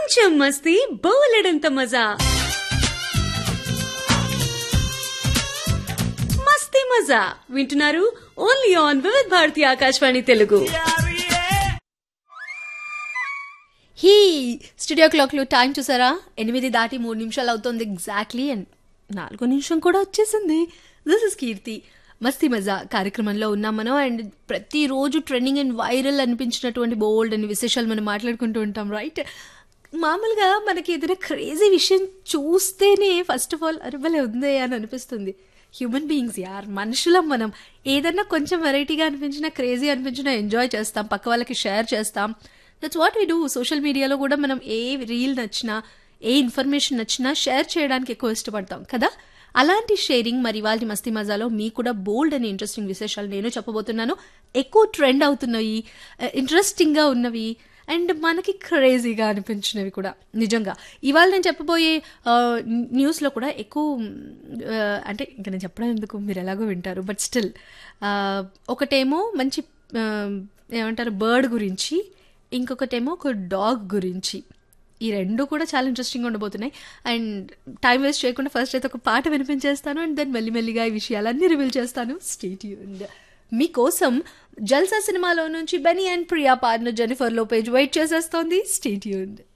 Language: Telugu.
కొంచెం మస్తీ బోలెడంత మజా మస్తీ మజా వింటున్నారు ఓన్లీ ఆన్ వివిధ్ భారతి ఆకాశవాణి తెలుగు హీ స్టూడియో క్లాక్లో టైం చూసారా ఎనిమిది దాటి మూడు నిమిషాలు అవుతుంది ఎగ్జాక్ట్లీ అండ్ నాలుగో నిమిషం కూడా వచ్చేసింది దిస్ ఇస్ కీర్తి మస్తీ మజా కార్యక్రమంలో ఉన్నాం మనం అండ్ ప్రతిరోజు ట్రెండింగ్ అండ్ వైరల్ అనిపించినటువంటి బోల్డ్ అని విశేషాలు మనం మాట్లాడుకుంటూ ఉంటాం రైట్ మామూలుగా మనకి ఏదైనా క్రేజీ విషయం చూస్తేనే ఫస్ట్ ఆఫ్ ఆల్ అరబలే ఉందే అని అనిపిస్తుంది హ్యూమన్ బీయింగ్స్ యార్ మనుషులం మనం ఏదన్నా కొంచెం వెరైటీగా అనిపించినా క్రేజీ అనిపించినా ఎంజాయ్ చేస్తాం పక్క వాళ్ళకి షేర్ చేస్తాం that's what we do social మీడియాలో కూడా మనం ఏ రీల్ నచ్చినా ఏ ఇన్ఫర్మేషన్ నచ్చినా షేర్ చేయడానికి ఎక్కువ ఇష్టపడతాం కదా అలాంటి షేరింగ్ మరి వాళ్ళ మస్తీ మజాలో మీకు కూడా బోల్డ్ అని ఇంట్రెస్టింగ్ విశేషాలు నేను చెప్పబోతున్నాను ఎక్కువ ట్రెండ్ అవుతున్నవి ఇంట్రెస్టింగ్గా ఉన్నవి అండ్ మనకి క్రేజీగా అనిపించినవి కూడా నిజంగా ఇవాళ నేను చెప్పబోయే ఆ, న్యూస్లో కూడా ఎక్కువ ఆ, అంటే ఇంకా నేను చెప్పడం ఎందుకు మీరు ఎలాగో వింటారు బట్ స్టిల్ ఒకటేమో మంచి ఆ, ఏమంటారు బర్డ్ గురించి ఇంకొకటేమో ఒక డాగ్ గురించి ఈ రెండు కూడా చాలా ఇంట్రెస్టింగ్ ఉండబోతున్నాయి అండ్ టైం వేస్ట్ చేయకుండా ఫస్ట్ అయితే ఒక పాట వినిపించేస్తాను అండ్ దెన్ మెల్లిమెల్లిగా ఈ విషయాలన్నీ రివీల్ చేస్తాను స్టేట్ యూన్డ్ మీకోసం జల్సా సినిమాలో నుంచి బెనీ అండ్ ప్రియా పాడిన జెనిఫర్ లోపేజ్ వెయిట్ చేసేస్తోంది స్టేట్ యూన్డ్